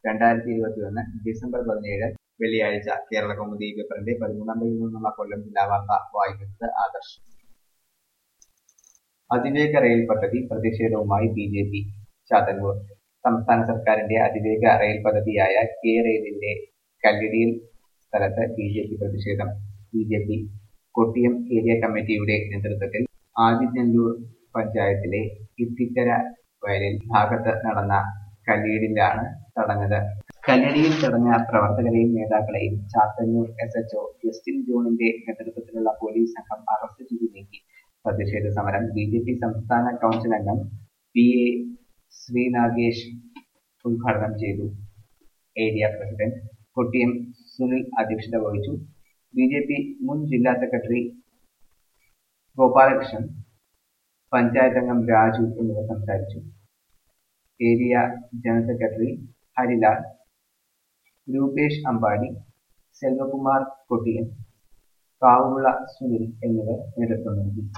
രണ്ടായിരത്തി ഇരുപത്തിയൊന്ന് ഡിസംബർ പതിനേഴ് വെള്ളിയാഴ്ച കേരള കൗമുദി പേപ്പറിന്റെ പതിമൂന്നാം പേജിൽ നിന്നുള്ള കൊല്ലം ജില്ലാ വാർത്ത വായിക്കുന്നത് ആദർശ് അതിവേഗ റെയിൽ പദ്ധതി പ്രതിഷേധവുമായി ബി ജെ പി ചാത്തന്നൂർ സംസ്ഥാന സർക്കാരിന്റെ അതിവേഗ റെയിൽ പദ്ധതിയായ കെ റെയിലിന്റെ കല്ലിടിയിൽ സ്ഥലത്ത് ബി ജെ പി പ്രതിഷേധം B J P Kottiyam area കമ്മിറ്റിയുടെ നേതൃത്വത്തിൽ ആദിത്യല്ലൂർ പഞ്ചായത്തിലെ ഇത്തിക്കര വയലിൽ ഭാഗത്ത് നടന്ന കല്ലിടിയിലാണ് തടഞ്ഞത് കല്ലിടിയിൽ തടഞ്ഞ പ്രവർത്തകരെയും നേതാക്കളെയും ചാത്തന്നൂർ എസ് എച്ച്ഒ ജസ്റ്റിൻ ജോണിന്റെ നേതൃത്വത്തിലുള്ള പോലീസ് സംഘം അറസ്റ്റ് ചെയ്തു നീക്കി പ്രതിഷേധ സമരം ബി ജെ പി സംസ്ഥാന കൗൺസിൽ അംഗം പി എ ശ്രീനാഗേഷ് ഉദ്ഘാടനം ചെയ്തു ഏരിയ പ്രസിഡന്റ് കൊട്ടിയം സുനിൽ അധ്യക്ഷത വഹിച്ചു ബി ജെ പി മുൻ ജില്ലാ സെക്രട്ടറി ഗോപാലകൃഷ്ണൻ പഞ്ചായത്ത് അംഗം രാജു എന്നിവർ സംസാരിച്ചു area general secretary Harilal Rupesh Ambadi Selvakumar Kottiyam കാവുള്ള സുനിൽ എന്നിവർ നേതൃത്വം നൽകി